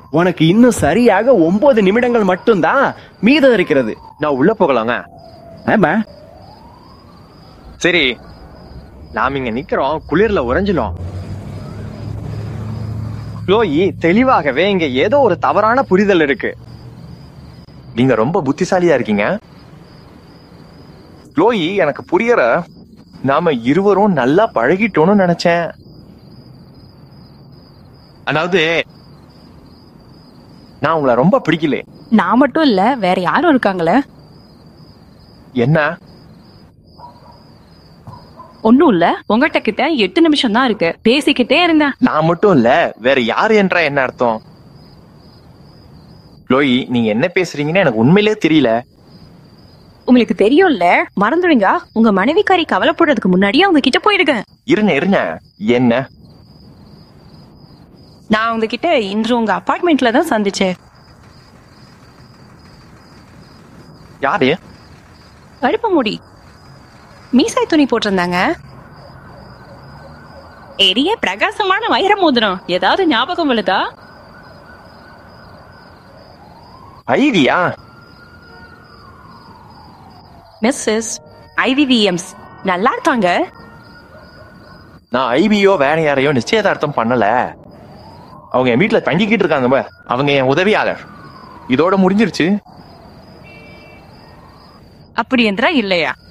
உனக்கு இன்னும் சரியாக ஒன்பது நிமிடங்கள் மட்டும்தான் மீதம் இருக்கிறது நான் உள்ள போகலாங்க ஆமா சரி நாம் இங்க நிக்கிறோம் குளிர்ல உறைஞ்சிலும் க்ளோயி தெளிவாகவே இங்க ஏதோ ஒரு தவறான புரிதல் இருக்கு நீங்க ரொம்ப புத்திசாலியா இருக்கீங்க க்ளோயி எனக்கு புரியற நாம இருவரும் நல்லா பழகிட்டோம்னு நினைச்சேன் அதாவது நான் உங்களை ரொம்ப பிடிக்கல நான் மட்டும் இல்ல வேற யாரும் இருக்காங்களே என்ன ஒண்ணும் இல்ல உங்ககிட்ட கிட்ட எட்டு நிமிஷம் தான் இருக்கு பேசிக்கிட்டே இருந்தேன் நான் மட்டும் இல்ல வேற யாரு என்றா என்ன அர்த்தம் லோயி நீங்க என்ன பேசுறீங்கன்னு எனக்கு உண்மையிலே தெரியல உங்களுக்கு தெரியும்ல மறந்துடுங்க உங்க மனைவிக்காரி கவலைப்படுறதுக்கு முன்னாடியே அவங்க கிட்ட போயிடுங்க இருங்க இருங்க என்ன நான் அவங்க கிட்ட இன்று உங்க அபார்ட்மெண்ட்ல தான் சந்திச்சேன் யாரு கழுப்ப முடி மீசாய் துணி போட்டிருந்தாங்க எரிய பிரகாசமான வைர மோதிரம் ஏதாவது ஞாபகம் விழுதா ஐடியா மிஸ்ஸஸ் ஐவிவிஎம்ஸ் நல்லா இருக்காங்க நான் ஐபியோ வேற யாரையோ நிச்சயதார்த்தம் பண்ணல அவங்க என் வீட்டுல தங்கிக்கிட்டு இருக்காங்க பா. அவங்க என் உதவியாளர் இதோட முடிஞ்சிருச்சு அப்படி என்றா இல்லையா